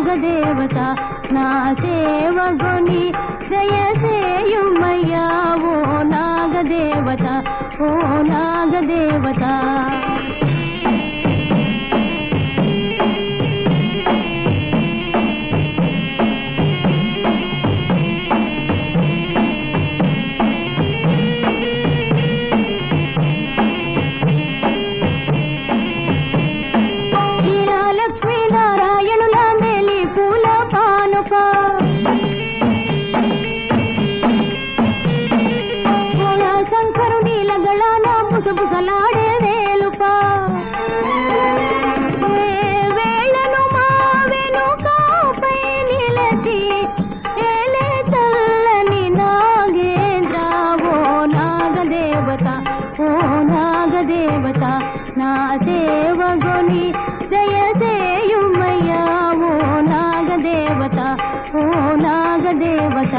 నాగదేవత నా సేవగొని దయసేయుమయ్యా ఓ నాగదేవత ఓ నాగదేవత ఇలా లక్ష్మీనారాయణుల మేలి పూల పానుక పూల శంకరుని లగళాన బుసబుసలాడే వేలుప ఏ వేళను మా వెనుకపై నిలచి ఏలే చల్లని నాగేంద్ర ఓ నాగదేవత ఓ నాగదేవత నా సేవగొని దయసేయుమయ్యా ఓ నాగదేవత ఓ నాగదేవత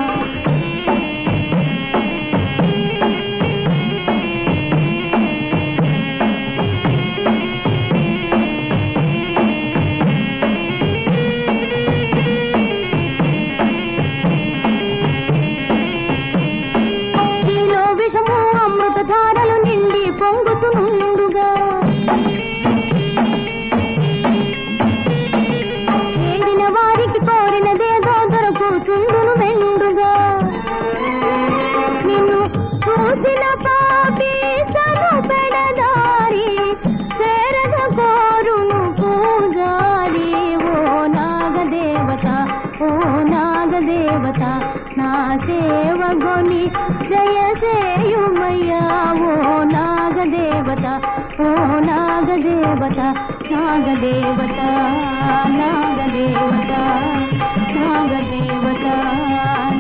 నీలో విషము అమృత ధారలు నిండి పొంగుతునుండుగా ఏడిన వారికి కోరినదేదో దొరకుతుండును మెండుగా నిన్ను చూసిన పాపి సను పెడదారి చేరగ కోరును పూజారి ఓ నాగదేవత ఓ నాగదేవత నా సేవగొని జయసేయుమయ్యా ఓ నాగదేవత ఓ నాగదేవత నాగదేవత నాగదేవత నాగదేవత